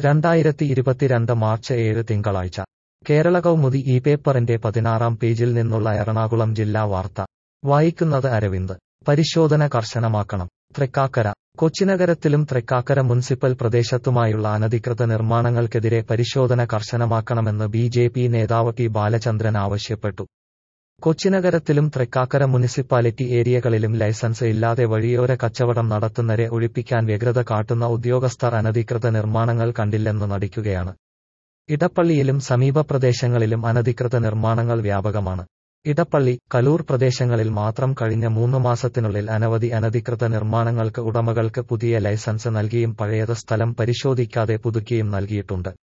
രണ്ടായിരത്തി ഇരുപത്തിരണ്ട് മാർച്ച് ഏഴ് തിങ്കളാഴ്ച കേരള കൗമുദി ഈ പേപ്പറിന്റെ പതിനാറാം പേജിൽ നിന്നുള്ള എറണാകുളം ജില്ലാ വാർത്ത വായിക്കുന്നത് അരവിന്ദ് പരിശോധന കർശനമാക്കണം തൃക്കാക്കര കൊച്ചിനഗരത്തിലും തൃക്കാക്കര മുനിസിപ്പൽ പ്രദേശത്തുമായുള്ള അനധികൃത നിർമ്മാണങ്ങൾക്കെതിരെ പരിശോധന കർശനമാക്കണമെന്ന് ബി ജെ പി നേതാവ് പി ബാലചന്ദ്രൻ ആവശ്യപ്പെട്ടു കൊച്ചിനഗരത്തിലും തൃക്കാക്കര മുനിസിപ്പാലിറ്റി ഏരിയകളിലും ലൈസൻസ് ഇല്ലാതെ വഴിയോര കച്ചവടം നടത്തുന്നവരെ ഒഴിപ്പിക്കാൻ വ്യഗ്രത കാട്ടുന്ന ഉദ്യോഗസ്ഥർ അനധികൃത നിർമ്മാണങ്ങൾ കണ്ടില്ലെന്ന് നടിക്കുകയാണ് ഇടപ്പള്ളിയിലും സമീപ പ്രദേശങ്ങളിലും അനധികൃത നിർമ്മാണങ്ങൾ വ്യാപകമാണ് ഇടപ്പള്ളി കലൂർ പ്രദേശങ്ങളിൽ മാത്രം കഴിഞ്ഞ മൂന്ന് മാസത്തിനുള്ളിൽ അനവധി അനധികൃത നിർമ്മാണങ്ങൾക്ക് ഉടമകൾക്ക് പുതിയ ലൈസൻസ് നൽകിയും പഴയത് സ്ഥലം പരിശോധിക്കാതെ പുതുക്കിയും നൽകിയിട്ടുണ്ട്